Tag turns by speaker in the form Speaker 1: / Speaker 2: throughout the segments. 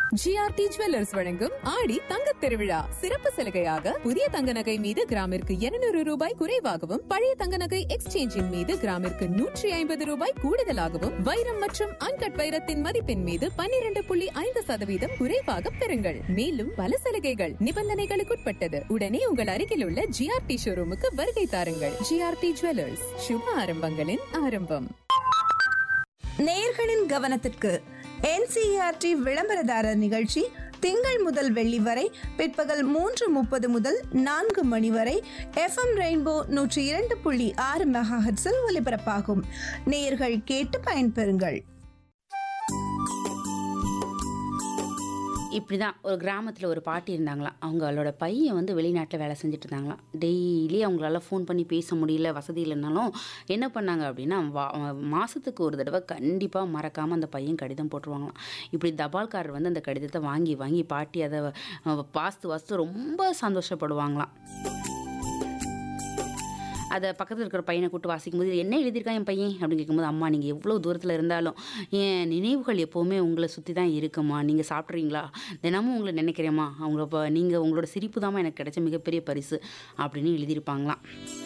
Speaker 1: GRT jewellers வழங்கும் ஆடி தங்க திருவிழா சிறப்பு சலுகையாக புதிய தங்க நகை மீது கிராமிற்கு 200 ரூபாய் குறைவாகவும் பழைய தங்க நகை எக்ஸ்சேஞ்சின் மீது கிராமிற்கு நூற்றி ஐம்பது ரூபாய் கூடுதலாகவும் வைரம் மற்றும் அன்கட் வைரத்தின் மதிப்பின் மீது பன்னிரண்டு புள்ளி ஐந்து சதவீதம் குறைவாக பெறுங்கள் மேலும் பல சலுகைகள் நிபந்தனைகளுக்குட்பட்டது உடனே உங்கள் அருகில் உள்ள ஜிஆர்டி ஷோரூமுக்கு வருகை தாருங்கள் ஜிஆர்டி ஜுவல்லர்ஸ் சுப ஆரம்பங்களின் ஆரம்பம்
Speaker 2: நேயர்களின் கவனத்திற்கு என்சிஆர்டி விளம்பரதாரர் நிகழ்ச்சி திங்கள் முதல் வெள்ளி வரை பிற்பகல் மூன்று முப்பது முதல் நான்கு மணி வரை எஃப்எம் ரெயின்போ நூற்றி இரண்டு புள்ளி ஆறு மெகாஹெட்ஸில் ஒலிபரப்பாகும் நேயர்கள் கேட்டு பயன்பெறுங்கள்
Speaker 3: இப்படி தான் ஒரு கிராமத்தில் ஒரு பாட்டி இருந்தாங்களாம் அவங்களோட பையன் வந்து வெளிநாட்டில் வேலை செஞ்சுட்டு இருந்தாங்களாம் டெய்லி அவங்களால ஃபோன் பண்ணி பேச முடியல வசதி இல்லைனாலும் என்ன பண்ணாங்க அப்படின்னா வா மாதத்துக்கு ஒரு தடவை கண்டிப்பாக மறக்காமல் அந்த பையன் கடிதம் போட்டுருவாங்களாம் இப்படி தபால்காரர் வந்து அந்த கடிதத்தை வாங்கி வாங்கி பாட்டி அதை அஹ், வாஸ்து வாஸ்து ரொம்ப சந்தோஷப்படுவாங்களாம் அதை பக்கத்தில் இருக்கிற பையனை கூட்டு வாசிக்கும் போது என்ன எழுதியிருக்கான் என் பையன் அப்படின்னு கேட்கும்போது அம்மா நீங்கள் எவ்வளோ தூரத்தில் இருந்தாலும் என் நினைவுகள் எப்போவுமே உங்களை சுற்றி தான் இருக்குமா நீங்கள் சாப்பிட்றீங்களா தினமும் உங்களை நினைக்கிறேம்மா அவங்கள இப்போ நீங்கள் உங்களோட சிரிப்பு தாம்மா எனக்கு கிடைச்ச மிகப்பெரிய பரிசு அப்படின்னு எழுதியிருப்பாங்களாம்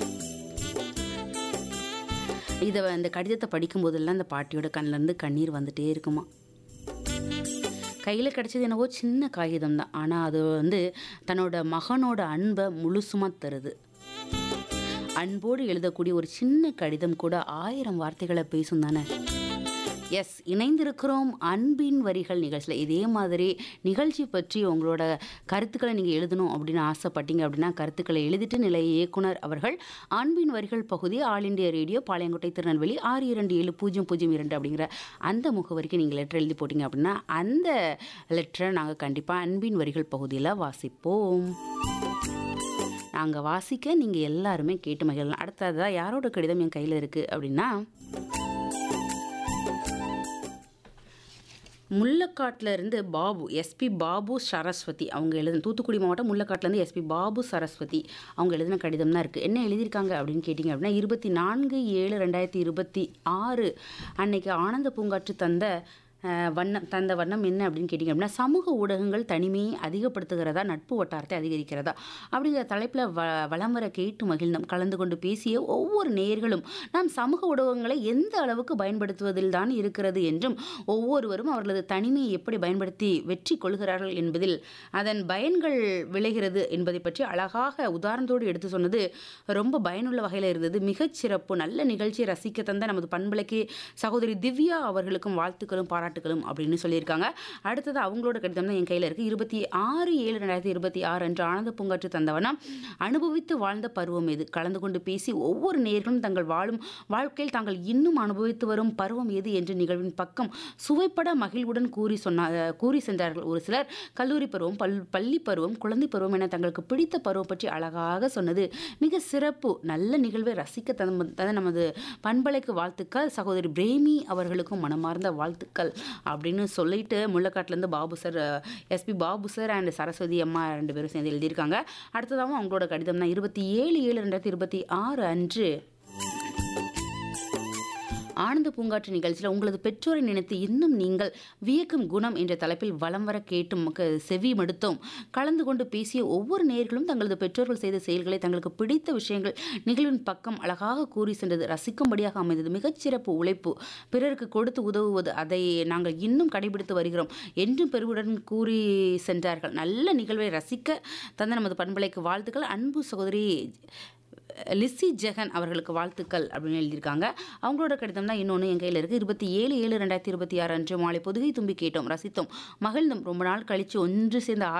Speaker 3: இதை இந்த கடிதத்தை படிக்கும்போதெல்லாம் அந்த பாட்டியோட கண்ணிலேருந்து கண்ணீர் வந்துட்டே இருக்குமா கையில் கிடைச்சது என்னவோ சின்ன காகிதம் தான் ஆனால் அது வந்து தன்னோட மகனோட அன்பை முழுசுமாக தருது அன்போடு எழுதக்கூடிய ஒரு சின்ன கடிதம் கூட ஆயிரம் வார்த்தைகளை பேசும் தானே எஸ் இணைந்திருக்கிறோம் அன்பின் வரிகள் நிகழ்ச்சியில் இதே மாதிரி நிகழ்ச்சி பற்றி உங்களோட கருத்துக்களை நீங்கள் எழுதணும் அப்படின்னு ஆசைப்பட்டீங்க அப்படின்னா கருத்துக்களை எழுதிட்டு நிலைய இயக்குனர் அவர்கள் அன்பின் வரிகள் பகுதி all India radio Palayamkottai Tirunelveli ஆறு இரண்டு ஏழு பூஜ்ஜியம் பூஜ்ஜியம் இரண்டு அப்படிங்கிற அந்த முகவரிக்கு நீங்கள் லெட்டர் எழுதி போட்டிங்க அப்படின்னா அந்த லெட்டரை நாங்கள் கண்டிப்பாக அன்பின் வரிகள் பகுதியில் வாசிப்போம் நாங்கள் வாசிக்க நீங்கள் எல்லாருமே கேட்டு மகிழலாம் அடுத்ததாக யாரோட கடிதம் என் கையில் இருக்குது அப்படின்னா முள்ளக்காட்டில் இருந்து பாபு எஸ்பி பாபு சரஸ்வதி அவங்க எழுதின தூத்துக்குடி மாவட்டம் முள்ளக்காட்டிலேருந்து எஸ்பி பாபு சரஸ்வதி அவங்க எழுதின கடிதம் தான் இருக்குது என்ன எழுதியிருக்காங்க அப்படின்னு கேட்டிங்க அப்படின்னா இருபத்தி நான்கு ஏழு ரெண்டாயிரத்தி இருபத்தி ஆறு அன்னைக்கு ஆனந்த பூங்காற்று தந்த அஹ், வண்ணம் தந்த வண்ணம் என்ன அப்படின்னு கேட்டிங்க அப்படின்னா சமூக ஊடகங்கள் தனிமையை அதிகப்படுத்துகிறதா நட்பு வட்டாரத்தை அதிகரிக்கிறதா அப்படிங்கிற தலைப்பில் வ வலம் வர கேட்டு மகிழ்ந்தோம் கலந்து கொண்டு பேசிய ஒவ்வொரு நேயர்களும் நாம் சமூக ஊடகங்களை எந்த அளவுக்கு பயன்படுத்துவதில் தான் இருக்கிறது என்றும் ஒவ்வொருவரும் அவர்களது தனிமையை எப்படி பயன்படுத்தி வெற்றி கொள்கிறார்கள் என்பதில் அதன் பயன்கள் விளைகிறது என்பதை பற்றி அழகாக உதாரணத்தோடு எடுத்து சொன்னது ரொம்ப பயனுள்ள வகையில் இருந்தது மிகச் சிறப்பு நல்ல நிகழ்ச்சியை ரசிக்க தந்த நமது பண்பலைக்கு சகோதரி திவ்யா அவர்களுக்கும் வாழ்த்துக்களும் பாராட்டுகளும் அப்படின்னு சொல்லியிருக்காங்க அடுத்தது அவங்களோட கடிதம் தான் என் கையில் இருக்குது இருபத்தி ஆறு ஏழு ரெண்டாயிரத்தி இருபத்தி ஆறு அன்று ஆனந்த பூங்காற்று தந்தவனா அனுபவித்து வாழ்ந்த பருவம் எது கலந்து கொண்டு பேசி ஒவ்வொரு நேர்களும் தங்கள் வாழும் வாழ்க்கையில் தாங்கள் இன்னும் அனுபவித்து வரும் பருவம் எது என்று நிகழ்வின் பக்கம் சுவைப்பட மகிழ்வுடன் கூறி சொன்னா கூறி சென்றார்கள் ஒரு சிலர் கல்லூரி பருவம் பல் பள்ளி பருவம் குழந்தை பருவம் என தங்களுக்கு பிடித்த பருவம் பற்றி அழகாக சொன்னது மிக சிறப்பு நல்ல நிகழ்வை ரசிக்க தந்த தந்த நமது பண்பலைக்கு வாழ்த்துக்கள் சகோதரி பிரேமி அவர்களுக்கும் மனமார்ந்த வாழ்த்துக்கள் அப்படின்னு சொல்லிட்டு முள்ளக்காட்டிலேருந்து Babu sir SP Babu sir and Saraswathi அம்மா ரெண்டு பேரும் சேர்ந்து எழுதியிருக்காங்க அடுத்ததாகவும் அவங்களோட கடிதம் தான் இருபத்தி ஏழு ஏழு ரெண்டாயிரத்தி இருபத்தி ஆறு அன்று ஆனந்த பூங்காற்று நிகழ்ச்சியில் உங்களது பெற்றோரை நினைத்து இன்னும் நீங்கள் வியக்கும் குணம் என்ற தலைப்பில் வலம் வர கேட்டும் க- செவி மடுத்தோம் கலந்து கொண்டு பேசிய ஒவ்வொரு நேயர்களும் தங்களது பெற்றோர்கள் செய்த செயல்களை தங்களுக்கு பிடித்த விஷயங்கள் நிகழ்வின் பக்கம் அழகாக கூறி சென்றது ரசிக்கும்படியாக அமைந்தது மிகச்சிறப்பு உழைப்பு பிறருக்கு கொடுத்து உதவுவது அதை நாங்கள் இன்னும் கடைபிடித்து வருகிறோம் என்றும் பெருவுடன் கூறி சென்றார்கள் நல்ல நிகழ்வை ரசிக்க தந்த நமது பண்பலைக்கு வாழ்த்துக்கள் அன்பு சகோதரி லிஸி ஜெகன் அவர்களுக்கு வாழ்த்துக்கள் அப்படின்னு எழுதியிருக்காங்க அவங்களோட கடிதம் தான் இன்னொன்று என் கையில் இருக்குது இருபத்தி ஏழு ஏழு ரெண்டாயிரத்தி இருபத்தி ஆறு அன்று மாலை பொதுகை தும்பி கேட்டோம் ரசித்தோம் மகிழ்ந்தோம் ரொம்ப நாள் கழித்து ஒன்று சேர்ந்த